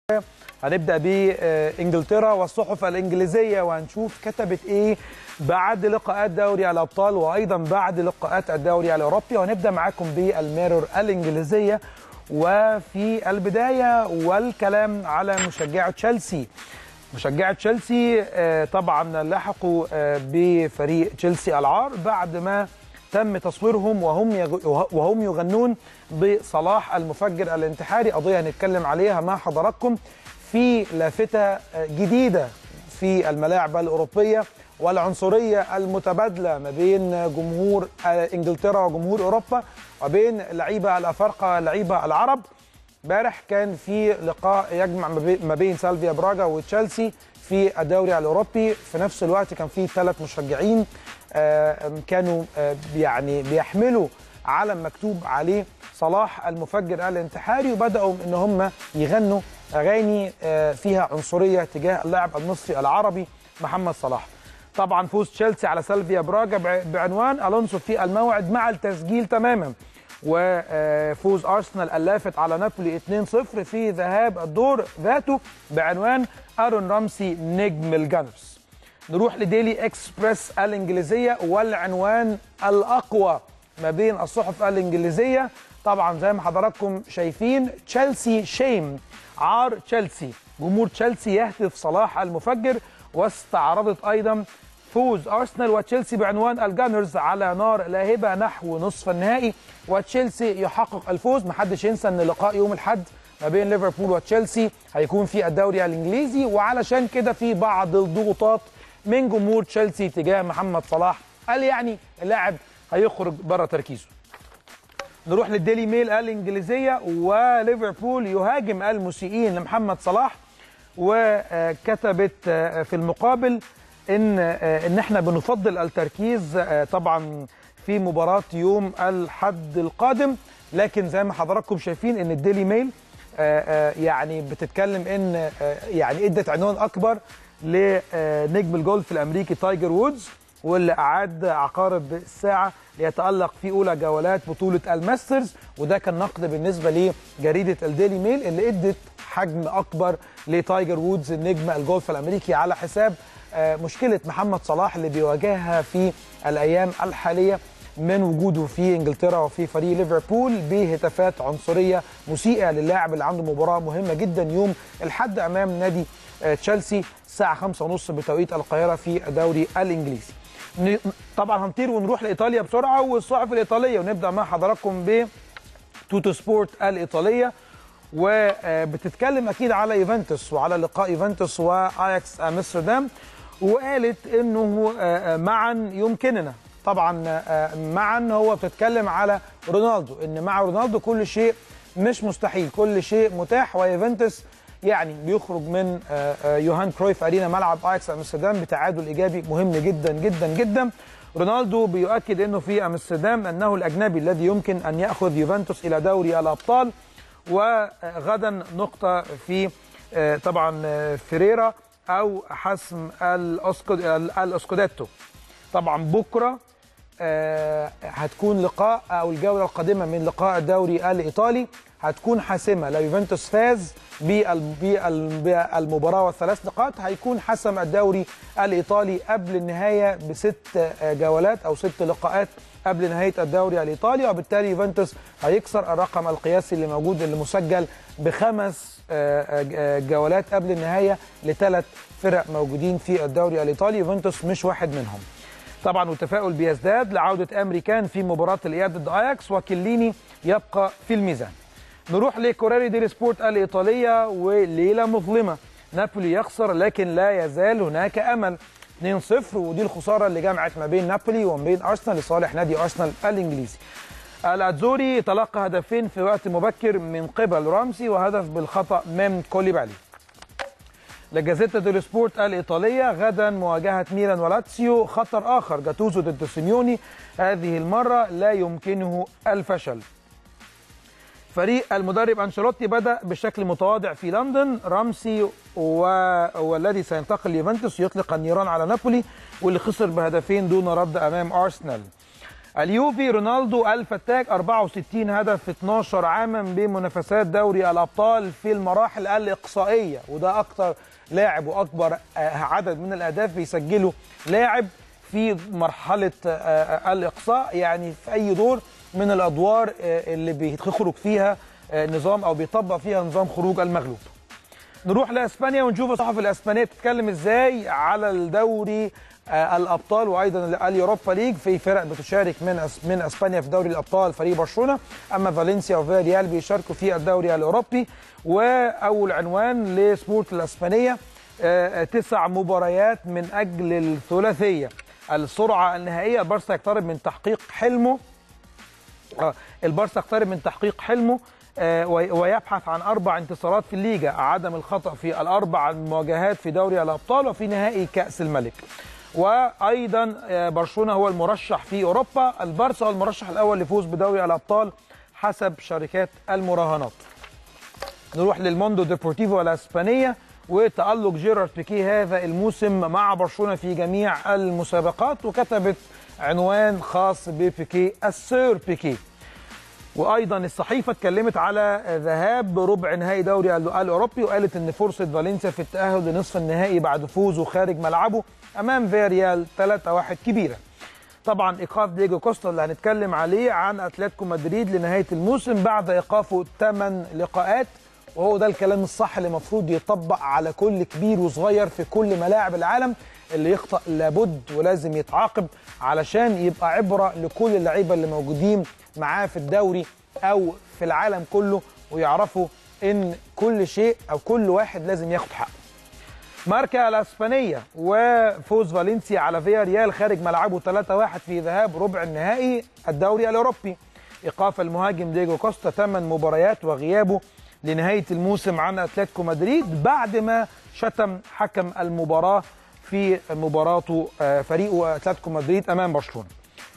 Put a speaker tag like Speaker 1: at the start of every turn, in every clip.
Speaker 1: هنبدا بانجلترا والصحف الانجليزيه وهنشوف كتبت ايه بعد لقاءات دوري الابطال وايضا بعد لقاءات الدوري الاوروبي وهنبدا معاكم بالميرور الانجليزيه وفي البدايه والكلام على مشجعه تشيلسي مشجعه تشيلسي طبعا لحقوا بفريق تشيلسي العار بعد ما تم تصويرهم وهم وهم يغنون بصلاح المفجر الانتحاري قضيه هنتكلم عليها مع حضراتكم في لافته جديده في الملاعب الاوروبيه والعنصريه المتبادله ما بين جمهور انجلترا وجمهور اوروبا وبين لعيبه الافارقه لعيبه العرب امبارح كان في لقاء يجمع ما بين سالفيا براجا وتشيلسي في الدوري الاوروبي في نفس الوقت كان في ثلاث مشجعين كانوا يعني بيحملوا علم مكتوب عليه صلاح المفجر الانتحاري وبداوا ان هم يغنوا اغاني فيها عنصريه تجاه اللاعب المصري العربي محمد صلاح. طبعا فوز تشيلسي على سالفيا براجا بعنوان الونسو في الموعد مع التسجيل تماما. وفوز ارسنال اللافت على نابولي 2-0 في ذهاب الدور ذاته بعنوان ارون رامسي نجم الجانرز. نروح لديلي اكسبريس الانجليزيه والعنوان الاقوى ما بين الصحف الانجليزيه طبعا زي ما حضراتكم شايفين تشيلسي شيم عار تشيلسي جمهور تشيلسي يهتف صلاح المفجر واستعرضت ايضا فوز ارسنال وتشيلسي بعنوان الجانرز على نار لاهبه نحو نصف النهائي وتشيلسي يحقق الفوز محدش ينسى ان لقاء يوم الاحد ما بين ليفربول وتشيلسي هيكون في الدوري الانجليزي وعلشان كده في بعض الضغوطات من جمهور تشيلسي تجاه محمد صلاح قال يعني اللاعب هيخرج بره تركيزه نروح للديلي ميل الانجليزيه وليفربول يهاجم المسيئين لمحمد صلاح وكتبت في المقابل ان ان احنا بنفضل التركيز طبعا في مباراه يوم الحد القادم لكن زي ما حضراتكم شايفين ان الديلي ميل يعني بتتكلم ان يعني ادت عنوان اكبر لنجم الجولف الامريكي تايجر وودز واللي اعاد عقارب الساعه ليتالق في اولى جولات بطوله الماسترز وده كان نقد بالنسبه لجريده الديلي ميل اللي ادت حجم اكبر لتايجر وودز النجم الجولف الامريكي على حساب مشكله محمد صلاح اللي بيواجهها في الايام الحاليه من وجوده في انجلترا وفي فريق ليفربول بهتافات عنصريه مسيئه للاعب اللي عنده مباراه مهمه جدا يوم الاحد امام نادي تشيلسي الساعه 5:30 بتوقيت القاهره في الدوري الانجليزي. طبعا هنطير ونروح لايطاليا بسرعه والصحف الايطاليه ونبدا مع حضراتكم ب توتو سبورت الايطاليه وبتتكلم اكيد على يوفنتوس وعلى لقاء يوفنتوس واياكس امستردام وقالت انه معا يمكننا طبعا معا هو بتتكلم على رونالدو ان مع رونالدو كل شيء مش مستحيل كل شيء متاح ويوفنتوس يعني بيخرج من يوهان كرويف ارينا ملعب اياكس امستردام بتعادل ايجابي مهم جدا جدا جدا رونالدو بيؤكد انه في امستردام انه الاجنبي الذي يمكن ان ياخذ يوفنتوس الى دوري الابطال وغدا نقطه في طبعا فيريرا او حسم الاسكوديتو طبعا بكره هتكون لقاء او الجوله القادمه من لقاء الدوري الايطالي هتكون حاسمه لو يوفنتوس فاز بالمباراه والثلاث نقاط هيكون حسم الدوري الايطالي قبل النهايه بست جولات او ست لقاءات قبل نهايه الدوري الايطالي وبالتالي يوفنتوس هيكسر الرقم القياسي اللي موجود اللي مسجل بخمس جولات قبل النهايه لثلاث فرق موجودين في الدوري الايطالي يوفنتوس مش واحد منهم طبعا والتفاؤل بيزداد لعوده امريكان في مباراه الاياب ضد اياكس وكليني يبقى في الميزان نروح لكوراري ديلي سبورت الايطاليه وليله مظلمه نابولي يخسر لكن لا يزال هناك امل 2-0 ودي الخساره اللي جمعت ما بين نابولي وما بين ارسنال لصالح نادي ارسنال الانجليزي الاتزوري تلقى هدفين في وقت مبكر من قبل رامسي وهدف بالخطا من كوليبالي لجازيتا ديلو سبورت الإيطالية غدا مواجهة ميلان ولاتسيو خطر آخر جاتوزو ضد سيميوني هذه المرة لا يمكنه الفشل فريق المدرب أنشيلوتي بدأ بشكل متواضع في لندن رامسي و... والذي سينتقل ليوفنتوس يطلق النيران على نابولي واللي خسر بهدفين دون رد أمام أرسنال اليوفي رونالدو الفتاك 64 هدف في 12 عاما بمنافسات دوري الابطال في المراحل الاقصائيه وده اكتر لاعب واكبر عدد من الاهداف بيسجله لاعب في مرحله الاقصاء يعني في اي دور من الادوار اللي بيخرج فيها نظام او بيطبق فيها نظام خروج المغلوب. نروح لاسبانيا ونشوف الصحف الاسبانيه بتتكلم ازاي على الدوري الابطال وايضا اليوروبا ليج في فرق بتشارك من من اسبانيا في دوري الابطال فريق برشلونه اما فالنسيا وفياريال بيشاركوا في الدوري الاوروبي واول عنوان لسبورت الاسبانيه تسع مباريات من اجل الثلاثيه السرعه النهائيه البارسا يقترب من تحقيق حلمه البارسا يقترب من تحقيق حلمه ويبحث عن اربع انتصارات في الليجا عدم الخطا في الاربع مواجهات في دوري الابطال وفي نهائي كاس الملك وايضا برشلونه هو المرشح في اوروبا البارسا هو المرشح الاول لفوز بدوري الابطال حسب شركات المراهنات نروح للموندو ديبورتيفو الاسبانيه وتالق جيرارد بيكي هذا الموسم مع برشلونه في جميع المسابقات وكتبت عنوان خاص ببيكي السير بيكي وايضا الصحيفه اتكلمت على ذهاب ربع نهائي دوري الاوروبي وقالت ان فرصه فالنسيا في التاهل لنصف النهائي بعد فوزه خارج ملعبه امام فياريال 3-1 كبيره. طبعا ايقاف ديجو كوستا اللي هنتكلم عليه عن اتلتيكو مدريد لنهايه الموسم بعد ايقافه 8 لقاءات وهو ده الكلام الصح اللي المفروض يطبق على كل كبير وصغير في كل ملاعب العالم اللي يخطأ لابد ولازم يتعاقب علشان يبقى عبره لكل اللعيبه اللي موجودين معاه في الدوري او في العالم كله ويعرفوا ان كل شيء او كل واحد لازم ياخد حقه. ماركا الاسبانيه وفوز فالنسيا على فيا ريال خارج ملعبه 3-1 في ذهاب ربع النهائي الدوري الاوروبي. ايقاف المهاجم ديجو كوستا 8 مباريات وغيابه لنهايه الموسم عن اتلتيكو مدريد بعد ما شتم حكم المباراه في مباراته فريقه اتلتيكو مدريد امام برشلونه.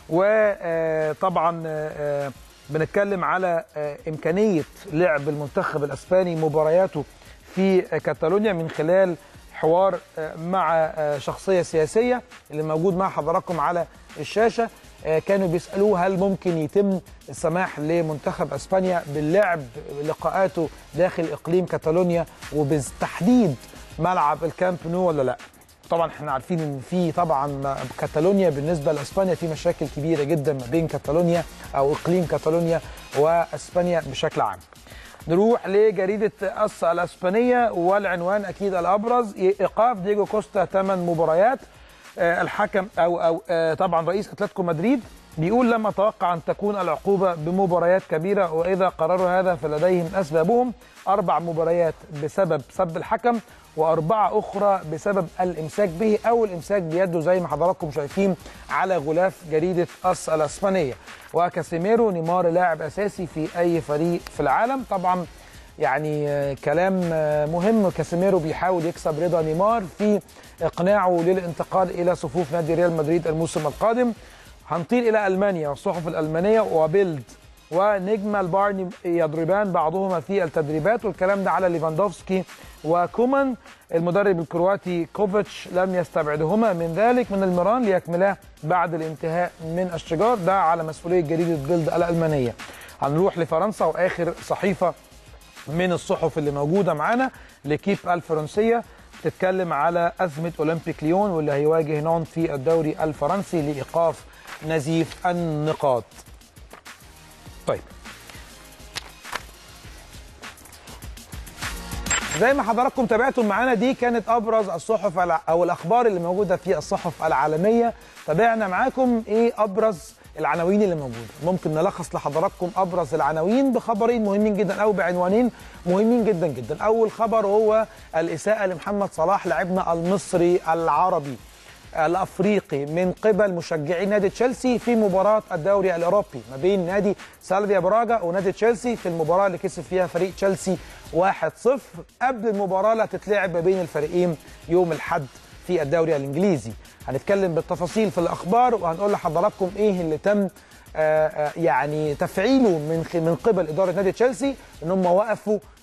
Speaker 1: وطبعا بنتكلم على امكانيه لعب المنتخب الاسباني مبارياته في كاتالونيا من خلال حوار مع شخصيه سياسيه اللي موجود مع حضراتكم على الشاشه كانوا بيسالوه هل ممكن يتم السماح لمنتخب اسبانيا باللعب لقاءاته داخل اقليم كاتالونيا وبالتحديد ملعب الكامب نو ولا لا طبعا احنا عارفين ان في طبعا كاتالونيا بالنسبه لاسبانيا في مشاكل كبيره جدا ما بين كاتالونيا او اقليم كاتالونيا واسبانيا بشكل عام. نروح لجريده اس الاسبانيه والعنوان اكيد الابرز ايقاف ديجو كوستا ثمان مباريات الحكم او او طبعا رئيس اتلتيكو مدريد بيقول لم اتوقع ان تكون العقوبه بمباريات كبيره واذا قرروا هذا فلديهم اسبابهم اربع مباريات بسبب سب الحكم وأربعة أخرى بسبب الإمساك به أو الإمساك بيده زي ما حضراتكم شايفين على غلاف جريدة أس الأسبانية وكاسيميرو نيمار لاعب أساسي في أي فريق في العالم طبعا يعني كلام مهم كاسيميرو بيحاول يكسب رضا نيمار في إقناعه للانتقال إلى صفوف نادي ريال مدريد الموسم القادم هنطير إلى ألمانيا والصحف الألمانية وبيلد ونجم البايرن يضربان بعضهما في التدريبات والكلام ده على ليفاندوفسكي وكومان المدرب الكرواتي كوفيتش لم يستبعدهما من ذلك من المران ليكملاه بعد الانتهاء من الشجار ده على مسؤوليه جريده بيلد الالمانيه هنروح لفرنسا واخر صحيفه من الصحف اللي موجوده معانا لكيب الفرنسيه تتكلم على ازمه اولمبيك ليون واللي هيواجه نون في الدوري الفرنسي لايقاف نزيف النقاط طيب زي ما حضراتكم تابعتم معانا دي كانت ابرز الصحف او الاخبار اللي موجوده في الصحف العالميه تابعنا معاكم ايه ابرز العناوين اللي موجوده ممكن نلخص لحضراتكم ابرز العناوين بخبرين مهمين جدا او بعنوانين مهمين جدا جدا اول خبر هو الاساءه لمحمد صلاح لاعبنا المصري العربي الافريقي من قبل مشجعي نادي تشيلسي في مباراه الدوري الاوروبي ما بين نادي سالفيا براجا ونادي تشيلسي في المباراه اللي كسب فيها فريق تشيلسي 1-0 قبل المباراه اللي هتتلعب ما بين الفريقين يوم الاحد في الدوري الانجليزي هنتكلم بالتفاصيل في الاخبار وهنقول لحضراتكم ايه اللي تم آآ آآ يعني تفعيله من من قبل اداره نادي تشيلسي ان هم وقفوا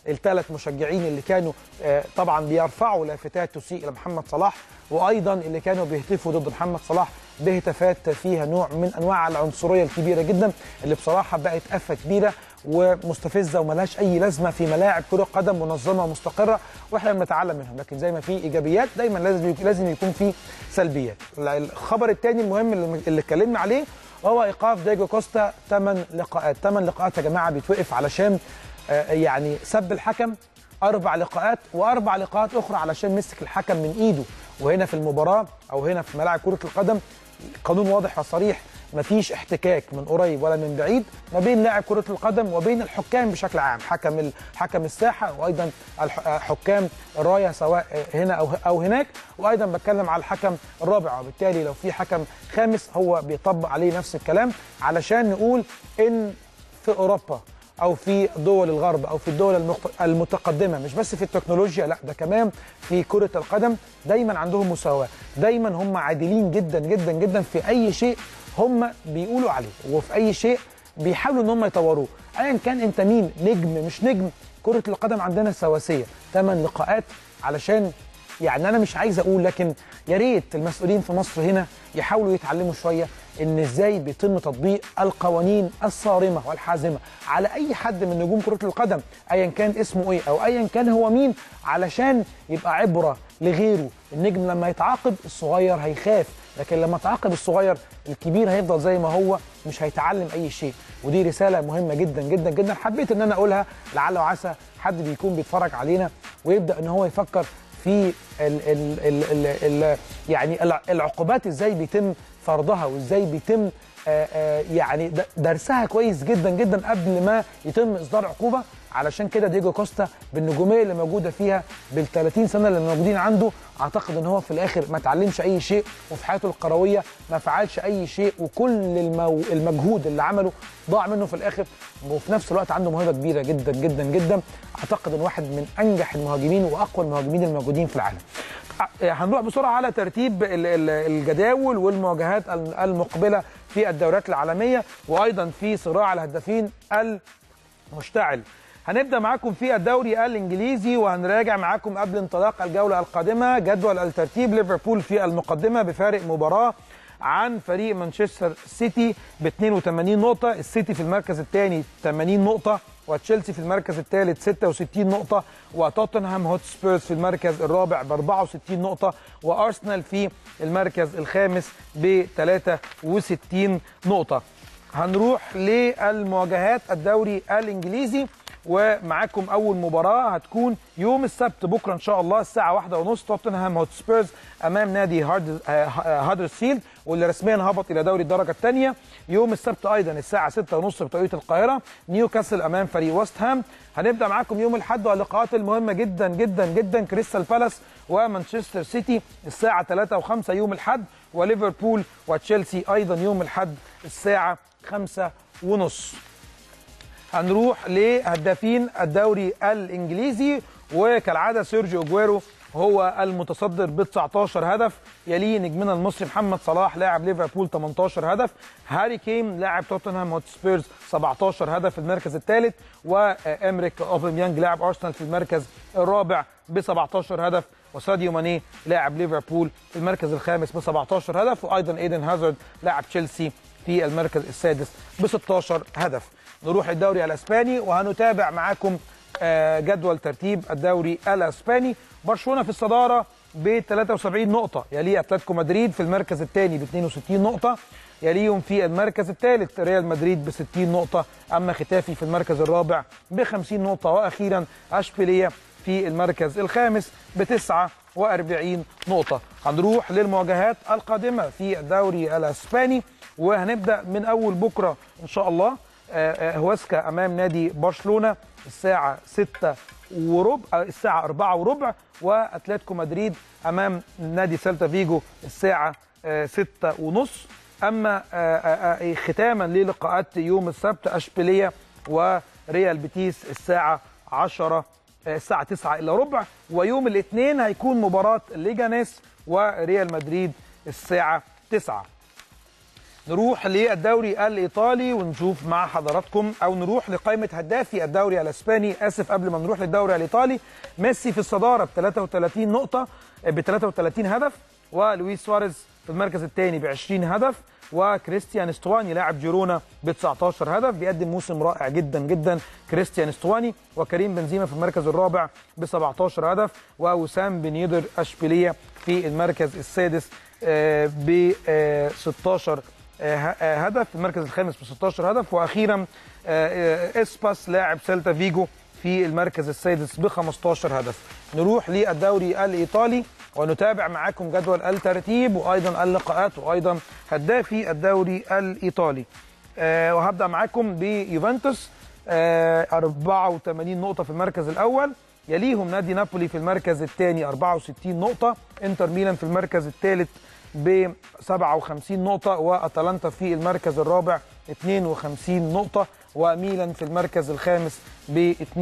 Speaker 1: الثلاث مشجعين اللي كانوا آه، طبعا بيرفعوا لافتات تسيء الى محمد صلاح وايضا اللي كانوا بيهتفوا ضد محمد صلاح بهتافات فيها نوع من انواع العنصريه الكبيره جدا اللي بصراحه بقت افه كبيره ومستفزه وملهاش اي لازمه في ملاعب كره قدم منظمه ومستقره واحنا بنتعلم منهم لكن زي ما في ايجابيات دايما لازم لازم يكون في سلبيات الخبر الثاني المهم اللي اللي اتكلمنا عليه هو ايقاف ديجو كوستا 8 لقاءات 8 لقاءات يا جماعه بيتوقف علشان آه، يعني سب الحكم اربع لقاءات واربع لقاءات اخرى علشان مسك الحكم من ايده وهنا في المباراه او هنا في ملاعب كره القدم قانون واضح وصريح مفيش احتكاك من قريب ولا من بعيد ما بين لاعب كره القدم وبين الحكام بشكل عام حكم ال- حكم الساحه وايضا الح- حكام الرايه سواء هنا او او هناك وايضا بتكلم على الحكم الرابع وبالتالي لو في حكم خامس هو بيطبق عليه نفس الكلام علشان نقول ان في اوروبا او في دول الغرب او في الدول المخت- المتقدمه مش بس في التكنولوجيا لا ده كمان في كره القدم دايما عندهم مساواه دايما هم عادلين جدا جدا جدا في اي شيء هم بيقولوا عليه وفي اي شيء بيحاولوا ان هم يطوروه ايا كان انت مين نجم مش نجم كره القدم عندنا سواسيه ثمان لقاءات علشان يعني انا مش عايز اقول لكن يا ريت المسؤولين في مصر هنا يحاولوا يتعلموا شويه ان ازاي بيتم تطبيق القوانين الصارمه والحازمه على اي حد من نجوم كره القدم ايا كان اسمه ايه او ايا كان هو مين علشان يبقى عبره لغيره النجم لما يتعاقب الصغير هيخاف لكن لما تعاقب الصغير الكبير هيفضل زي ما هو مش هيتعلم اي شيء ودي رساله مهمه جدا جدا جدا حبيت ان انا اقولها لعل وعسى حد بيكون بيتفرج علينا ويبدا ان هو يفكر في ال ال ال ال ال يعني الع- العقوبات ازاي بيتم فرضها وازاي بيتم آه، آه، يعني د- درسها كويس جدا جدا قبل ما يتم اصدار عقوبه علشان كده ديجو كوستا بالنجوميه اللي موجوده فيها بال 30 سنه اللي موجودين عنده اعتقد ان هو في الاخر ما اتعلمش اي شيء وفي حياته الكرويه ما فعلش اي شيء وكل المو... المجهود اللي عمله ضاع منه في الاخر وفي نفس الوقت عنده موهبه كبيره جدا جدا جدا اعتقد ان واحد من انجح المهاجمين واقوى المهاجمين الموجودين في العالم هنروح بسرعه على ترتيب ال- ال- الجداول والمواجهات الم- المقبله في الدوريات العالميه وايضا في صراع الهدافين المشتعل هنبدا معاكم في الدوري الانجليزي وهنراجع معاكم قبل انطلاق الجوله القادمه جدول الترتيب ليفربول في المقدمه بفارق مباراه عن فريق مانشستر سيتي ب 82 نقطه السيتي في المركز الثاني 80 نقطه وتشيلسي في المركز الثالث 66 نقطة وتوتنهام هوتسبيرز في المركز الرابع ب 64 نقطة وأرسنال في المركز الخامس ب 63 نقطة هنروح للمواجهات الدوري الانجليزي ومعاكم اول مباراه هتكون يوم السبت بكره ان شاء الله الساعه واحدة ونص توتنهام هوتسبيرز امام نادي هارد هادرسفيلد واللي رسميا هبط الى دوري الدرجه الثانيه يوم السبت ايضا الساعه ستة ونص بتوقيت القاهره نيوكاسل امام فريق ويست هام هنبدا معاكم يوم الاحد واللقاءات المهمه جدا جدا جدا كريستال بالاس ومانشستر سيتي الساعه 3 و5 يوم الاحد وليفربول وتشيلسي ايضا يوم الاحد الساعه 5 ونص هنروح لهدافين الدوري الانجليزي وكالعاده سيرجيو اجويرو هو المتصدر ب 19 هدف يليه نجمنا المصري محمد صلاح لاعب ليفربول 18 هدف هاري كين لاعب توتنهام هوتسبيرز 17 هدف في المركز الثالث وامريك اوباميانج لاعب ارسنال في المركز الرابع ب 17 هدف وساديو ماني لاعب ليفربول في المركز الخامس ب 17 هدف وايضا ايدن هازارد لاعب تشيلسي في المركز السادس ب 16 هدف نروح الدوري الاسباني وهنتابع معاكم آه، جدول ترتيب الدوري الاسباني برشلونه في الصداره ب 73 نقطه يليه اتلتيكو مدريد في المركز الثاني ب 62 نقطه يليهم في المركز الثالث ريال مدريد ب 60 نقطه اما ختافي في المركز الرابع ب 50 نقطه واخيرا اشبيليه في المركز الخامس ب 49 نقطة هنروح للمواجهات القادمة في الدوري الأسباني وهنبدأ من أول بكرة إن شاء الله آه، آه، هواسكا أمام نادي برشلونة الساعة 6 وربع آه، الساعة 4 وربع وأتلتيكو مدريد أمام نادي سيلتا فيجو الساعة 6 ونص أما آه، آه، آه، ختاما للقاءات يوم السبت أشبيلية وريال بيتيس الساعة 10 الساعة 9 إلا ربع ويوم الاثنين هيكون مباراة ليجانيس وريال مدريد الساعة 9 نروح للدوري الايطالي ونشوف مع حضراتكم او نروح لقائمه هدافي الدوري الاسباني اسف قبل ما نروح للدوري الايطالي ميسي في الصداره ب 33 نقطه ب 33 هدف ولويس سواريز في المركز الثاني ب 20 هدف وكريستيان استواني لاعب جيرونا ب 19 هدف بيقدم موسم رائع جدا جدا كريستيان استواني وكريم بنزيما في المركز الرابع ب 17 هدف ووسام بن يدر اشبيليه في المركز السادس ب 16 هدف في المركز الخامس ب 16 هدف واخيرا اسباس لاعب سيلتا فيجو في المركز السادس ب 15 هدف نروح للدوري الايطالي ونتابع معاكم جدول الترتيب وايضا اللقاءات وايضا هدافي الدوري الايطالي أه وهبدا معاكم بيوفنتوس أه 84 نقطه في المركز الاول يليهم نادي نابولي في المركز الثاني 64 نقطه انتر ميلان في المركز الثالث ب 57 نقطه واتلانتا في المركز الرابع 52 نقطه وميلان في المركز الخامس ب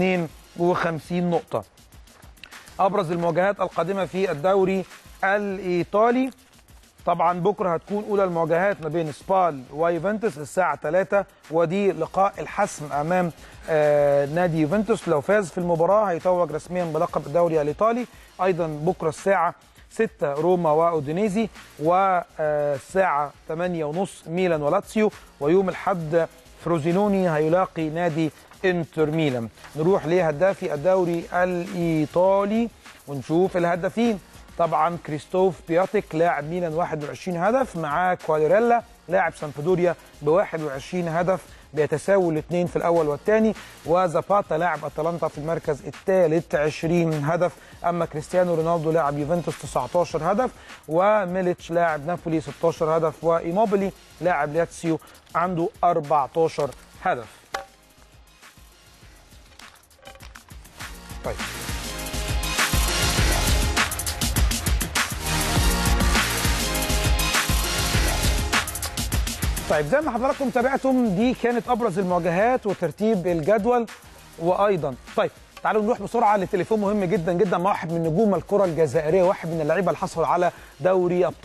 Speaker 1: 52 نقطه ابرز المواجهات القادمه في الدوري الايطالي طبعا بكره هتكون اولى المواجهات ما بين سبال ويوفنتوس الساعه 3 ودي لقاء الحسم امام آه نادي يوفنتوس لو فاز في المباراه هيتوج رسميا بلقب الدوري الايطالي ايضا بكره الساعه 6 روما واودينيزي والساعه 8 ونص ميلان ولاتسيو ويوم الاحد فروزينوني هيلاقي نادي انتر ميلان نروح لهدافي الدوري الايطالي ونشوف الهدافين طبعا كريستوف بياتيك لاعب ميلان 21 هدف معاه كواليريلا لاعب سامبدوريا ب 21 هدف بيتساووا الاثنين في الاول والثاني وزاباتا لاعب اتلانتا في المركز الثالث 20 هدف اما كريستيانو رونالدو لاعب يوفنتوس 19 هدف وميليتش لاعب نابولي 16 هدف وايموبيلي لاعب لاتسيو عنده 14 هدف طيب طيب زي ما حضراتكم تابعتم دي كانت ابرز المواجهات وترتيب الجدول وايضا طيب تعالوا نروح بسرعه لتليفون مهم جدا جدا مع واحد من نجوم الكره الجزائريه واحد من اللعيبه اللي حصلوا على دوري